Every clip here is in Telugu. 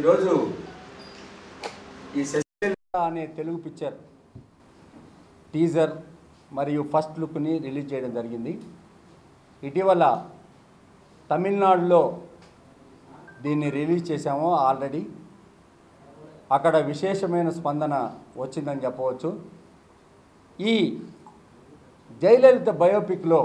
ఈరోజు ఈ శశికళ అనే తెలుగు పిక్చర్ టీజర్ మరియు ఫస్ట్ లుక్ని రిలీజ్ చేయడం జరిగింది ఇటీవల తమిళనాడులో దీన్ని రిలీజ్ చేశాము ఆల్రెడీ అక్కడ విశేషమైన స్పందన వచ్చిందని చెప్పవచ్చు ఈ జయలలిత బయోపిక్లో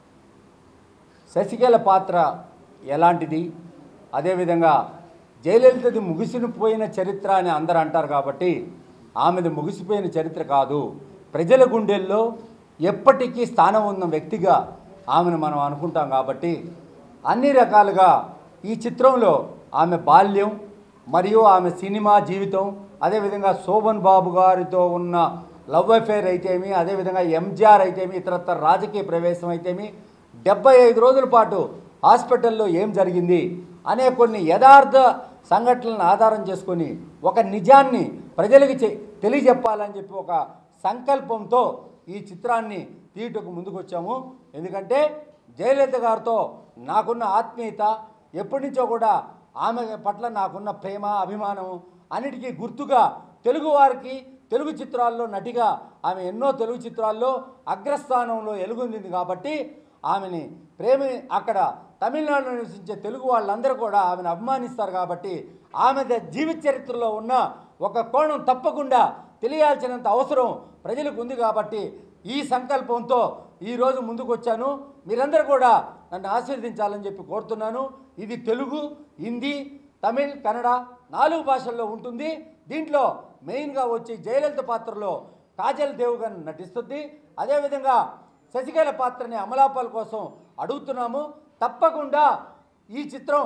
శశికళ పాత్ర ఎలాంటిది అదేవిధంగా జయలలితది ముగిసిపోయిన చరిత్ర అని అందరు అంటారు కాబట్టి ఆమెది ముగిసిపోయిన చరిత్ర కాదు ప్రజల గుండెల్లో ఎప్పటికీ స్థానం ఉన్న వ్యక్తిగా ఆమెను మనం అనుకుంటాం కాబట్టి అన్ని రకాలుగా ఈ చిత్రంలో ఆమె బాల్యం మరియు ఆమె సినిమా జీవితం అదేవిధంగా శోభన్ బాబు గారితో ఉన్న లవ్ అఫేర్ అయితేమి అదేవిధంగా ఎంజిఆర్ అయితేమి ఇతరత్ర రాజకీయ ప్రవేశం అయితేమి డెబ్బై ఐదు రోజుల పాటు హాస్పిటల్లో ఏం జరిగింది అనే కొన్ని యథార్థ సంఘటనలను ఆధారం చేసుకొని ఒక నిజాన్ని ప్రజలకు చె- తెలియజెప్పాలని చెప్పి ఒక సంకల్పంతో ఈ చిత్రాన్ని తీయటకు ముందుకు వచ్చాము ఎందుకంటే జయలలిత గారితో నాకున్న ఆత్మీయత ఎప్పటి నుంచో కూడా ఆమె పట్ల నాకున్న ప్రేమ అభిమానం అన్నిటికీ గుర్తుగా తెలుగు వారికి తెలుగు చిత్రాల్లో నటిగా ఆమె ఎన్నో తెలుగు చిత్రాల్లో అగ్రస్థానంలో ఎలుగొందింది కాబట్టి ఆమెని ప్రేమి అక్కడ తమిళనాడులో నివసించే తెలుగు వాళ్ళందరూ కూడా ఆమెను అభిమానిస్తారు కాబట్టి ఆమె ద- జీవిత చరిత్రలో ఉన్న ఒక కోణం తప్పకుండా తెలియాల్సినంత అవసరం ప్రజలకు ఉంది కాబట్టి ఈ సంకల్పంతో ఈరోజు ముందుకు వచ్చాను మీరందరూ కూడా నన్ను ఆశీర్వదించాలని చెప్పి కోరుతున్నాను ఇది తెలుగు హిందీ తమిళ్ కన్నడ నాలుగు భాషల్లో ఉంటుంది దీంట్లో మెయిన్గా వచ్చి జయలలిత పాత్రలో కాజల్ దేవ్గన్ నటిస్తుంది అదేవిధంగా శశికళ పాత్రని అమలాపాల్ కోసం అడుగుతున్నాము తప్పకుండా ఈ చిత్రం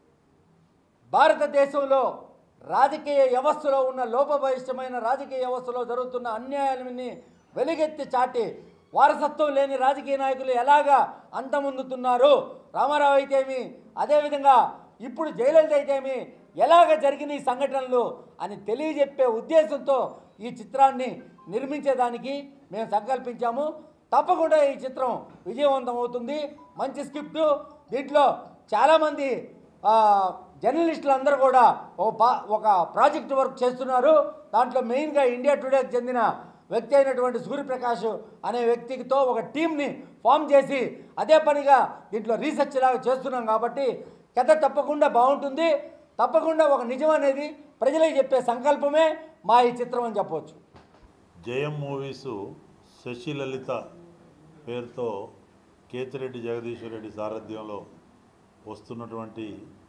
భారతదేశంలో రాజకీయ వ్యవస్థలో ఉన్న లోపభయిష్టమైన రాజకీయ వ్యవస్థలో జరుగుతున్న అన్యాయాలని వెలుగెత్తి చాటి వారసత్వం లేని రాజకీయ నాయకులు ఎలాగా అంతమొందుతున్నారు రామారావు అయితేమి అదేవిధంగా ఇప్పుడు జయలలిత అయితేమి ఎలాగ జరిగిన ఈ సంఘటనలు అని తెలియజెప్పే ఉద్దేశంతో ఈ చిత్రాన్ని నిర్మించేదానికి మేము సంకల్పించాము తప్పకుండా ఈ చిత్రం విజయవంతం అవుతుంది మంచి స్క్రిప్ట్ దీంట్లో చాలామంది ఆ, జర్నలిస్టులు అందరూ కూడా ఒక పా ఒక ప్రాజెక్ట్ వర్క్ చేస్తున్నారు దాంట్లో మెయిన్గా ఇండియా టుడేకి చెందిన వ్యక్తి అయినటువంటి సూర్యప్రకాష్ అనే వ్యక్తితో ఒక టీంని ఫామ్ చేసి అదే పనిగా దీంట్లో రీసెర్చ్ లాగా చేస్తున్నాం కాబట్టి కథ తప్పకుండా బాగుంటుంది తప్పకుండా ఒక నిజం అనేది ప్రజలకు చెప్పే సంకల్పమే మా ఈ చిత్రం అని చెప్పవచ్చు జయం మూవీసు శశిలలిత పేరుతో కేతిరెడ్డి జగదీశ్వర్ రెడ్డి సారథ్యంలో వస్తున్నటువంటి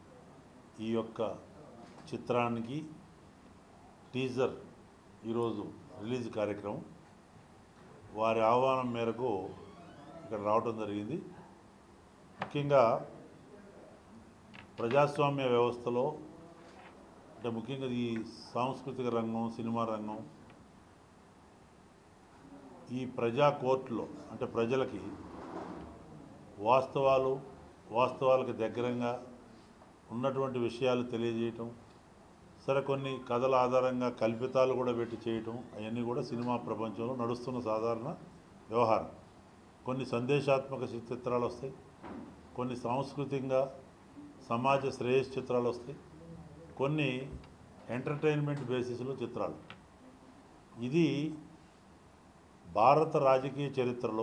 ఈ యొక్క చిత్రానికి టీజర్ ఈరోజు రిలీజ్ కార్యక్రమం వారి ఆహ్వానం మేరకు ఇక్కడ రావటం జరిగింది ముఖ్యంగా ప్రజాస్వామ్య వ్యవస్థలో అంటే ముఖ్యంగా ఈ సాంస్కృతిక రంగం సినిమా రంగం ఈ ప్రజా కోర్టులో అంటే ప్రజలకి వాస్తవాలు వాస్తవాలకు దగ్గరంగా ఉన్నటువంటి విషయాలు తెలియజేయటం సరే కొన్ని కథల ఆధారంగా కల్పితాలు కూడా పెట్టి చేయటం అవన్నీ కూడా సినిమా ప్రపంచంలో నడుస్తున్న సాధారణ వ్యవహారం కొన్ని సందేశాత్మక చి- చిత్రాలు వస్తాయి కొన్ని సాంస్కృతికంగా సమాజ శ్రేయస్ చిత్రాలు వస్తాయి కొన్ని ఎంటర్టైన్మెంట్ బేసిస్లో చిత్రాలు ఇది భారత రాజకీయ చరిత్రలో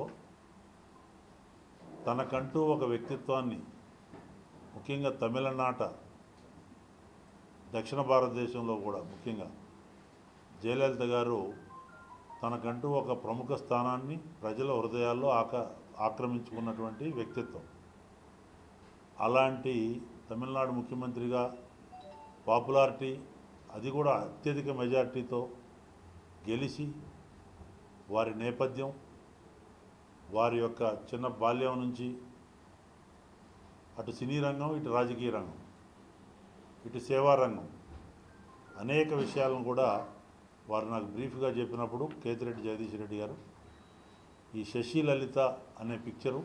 తనకంటూ ఒక వ్యక్తిత్వాన్ని ముఖ్యంగా తమిళనాట దక్షిణ భారతదేశంలో కూడా ముఖ్యంగా జయలలిత గారు తనకంటూ ఒక ప్రముఖ స్థానాన్ని ప్రజల హృదయాల్లో ఆక ఆక్రమించుకున్నటువంటి వ్యక్తిత్వం అలాంటి తమిళనాడు ముఖ్యమంత్రిగా పాపులారిటీ అది కూడా అత్యధిక మెజార్టీతో గెలిచి వారి నేపథ్యం వారి యొక్క చిన్న బాల్యం నుంచి అటు సినీ రంగం ఇటు రాజకీయ రంగం ఇటు సేవా రంగం అనేక విషయాలను కూడా వారు నాకు బ్రీఫ్గా చెప్పినప్పుడు కేతిరెడ్డి జగదీష్ రెడ్డి గారు ఈ శశి లలిత అనే పిక్చరు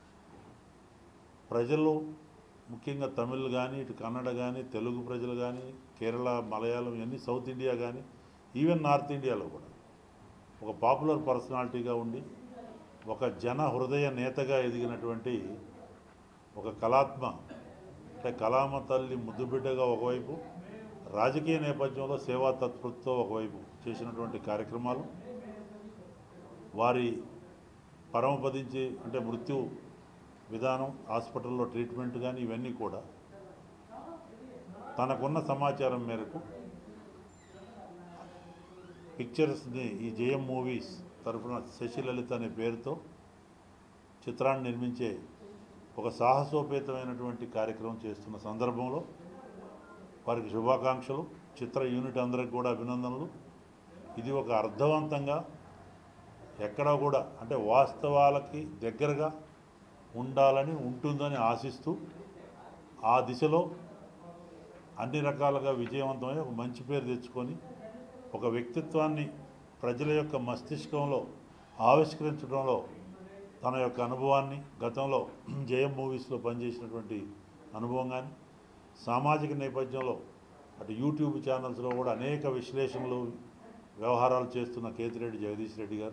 ప్రజలు ముఖ్యంగా తమిళ్ కానీ ఇటు కన్నడ కానీ తెలుగు ప్రజలు కానీ కేరళ మలయాళం ఇవన్నీ సౌత్ ఇండియా కానీ ఈవెన్ నార్త్ ఇండియాలో కూడా ఒక పాపులర్ పర్సనాలిటీగా ఉండి ఒక జన హృదయ నేతగా ఎదిగినటువంటి ఒక కళాత్మ అంటే కళామ తల్లి ముద్దుబిడ్డగా ఒకవైపు రాజకీయ నేపథ్యంలో సేవా తత్పరతతో ఒకవైపు చేసినటువంటి కార్యక్రమాలు వారి పరమపదించి అంటే మృత్యు విధానం హాస్పిటల్లో ట్రీట్మెంట్ కానీ ఇవన్నీ కూడా తనకున్న సమాచారం మేరకు పిక్చర్స్ని ఈ జేఎం మూవీస్ తరఫున శశిలలిత అనే పేరుతో చిత్రాన్ని నిర్మించే ఒక సాహసోపేతమైనటువంటి కార్యక్రమం చేస్తున్న సందర్భంలో వారికి శుభాకాంక్షలు చిత్ర యూనిట్ అందరికి కూడా అభినందనలు ఇది ఒక అర్థవంతంగా ఎక్కడా కూడా అంటే వాస్తవాలకి దగ్గరగా ఉండాలని ఉంటుందని ఆశిస్తూ ఆ దిశలో అన్ని రకాలుగా విజయవంతమై ఒక మంచి పేరు తెచ్చుకొని ఒక వ్యక్తిత్వాన్ని ప్రజల యొక్క మస్తిష్కంలో ఆవిష్కరించడంలో తన యొక్క అనుభవాన్ని గతంలో జేఎం మూవీస్లో పనిచేసినటువంటి అనుభవం కానీ సామాజిక నేపథ్యంలో అటు యూట్యూబ్ ఛానల్స్లో కూడా అనేక విశ్లేషణలు వ్యవహారాలు చేస్తున్న కేతిరెడ్డి జగదీష్ రెడ్డి గారు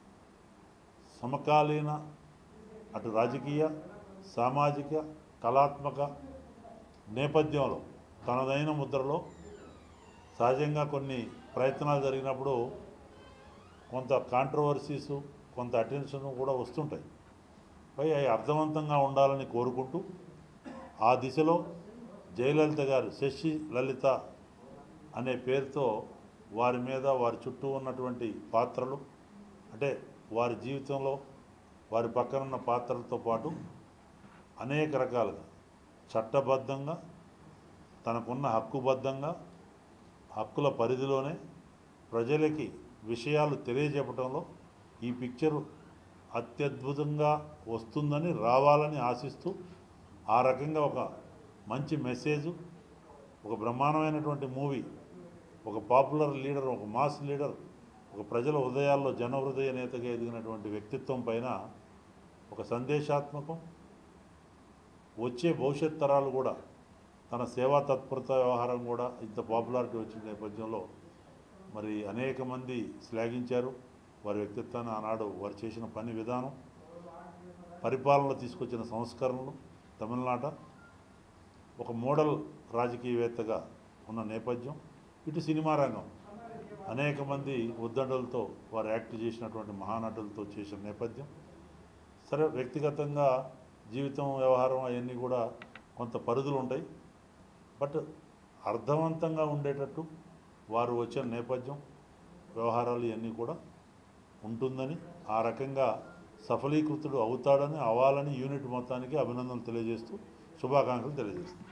సమకాలీన అటు రాజకీయ సామాజిక కళాత్మక నేపథ్యంలో తనదైన ముద్రలో సహజంగా కొన్ని ప్రయత్నాలు జరిగినప్పుడు కొంత కాంట్రవర్సీసు కొంత అటెన్షన్ కూడా వస్తుంటాయి పై అవి అర్థవంతంగా ఉండాలని కోరుకుంటూ ఆ దిశలో జయలలిత గారు శశి లలిత అనే పేరుతో వారి మీద వారి చుట్టూ ఉన్నటువంటి పాత్రలు అంటే వారి జీవితంలో వారి పక్కన ఉన్న పాత్రలతో పాటు అనేక రకాలుగా చట్టబద్ధంగా తనకున్న హక్కుబద్ధంగా హక్కుల పరిధిలోనే ప్రజలకి విషయాలు తెలియజెప్పడంలో ఈ పిక్చరు అత్యద్భుతంగా వస్తుందని రావాలని ఆశిస్తూ ఆ రకంగా ఒక మంచి మెసేజు ఒక బ్రహ్మాండమైనటువంటి మూవీ ఒక పాపులర్ లీడర్ ఒక మాస్ లీడర్ ఒక ప్రజల హృదయాల్లో జన హృదయ నేతగా ఎదిగినటువంటి వ్యక్తిత్వం పైన ఒక సందేశాత్మకం వచ్చే భవిష్యత్ తరాలు కూడా తన సేవా తత్పరత వ్యవహారం కూడా ఇంత పాపులారిటీ వచ్చిన నేపథ్యంలో మరి అనేక మంది శ్లాఘించారు వారి వ్యక్తిత్వాన్ని ఆనాడు వారు చేసిన పని విధానం పరిపాలనలో తీసుకొచ్చిన సంస్కరణలు తమిళనాట ఒక మోడల్ రాజకీయవేత్తగా ఉన్న నేపథ్యం ఇటు సినిమా రంగం అనేక మంది ఉద్దండలతో వారు యాక్ట్ చేసినటువంటి మహానటులతో చేసిన నేపథ్యం సరే వ్యక్తిగతంగా జీవితం వ్యవహారం అవన్నీ కూడా కొంత పరిధులు ఉంటాయి బట్ అర్థవంతంగా ఉండేటట్టు వారు వచ్చిన నేపథ్యం వ్యవహారాలు ఇవన్నీ కూడా ఉంటుందని ఆ రకంగా సఫలీకృతుడు అవుతాడని అవ్వాలని యూనిట్ మొత్తానికి అభినందనలు తెలియజేస్తూ శుభాకాంక్షలు తెలియజేస్తుంది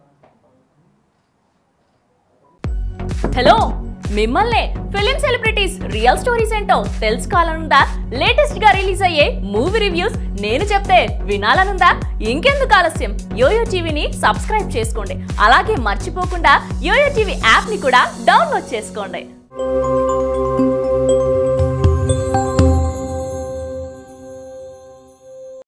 హలో మిమ్మల్నే ఫిలిం సెలబ్రిటీస్ రియల్ స్టోరీస్ ఏంటో తెలుసుకోవాలనుందా లేటెస్ట్ గా రిలీజ్ అయ్యే మూవీ రివ్యూస్ నేను చెప్తే వినాలనుందా ఇంకెందుకు ఆలస్యం యోయో టీవీని సబ్స్క్రైబ్ చేసుకోండి అలాగే మర్చిపోకుండా యోయో టీవీ యాప్ ని కూడా డౌన్లోడ్ చేసుకోండి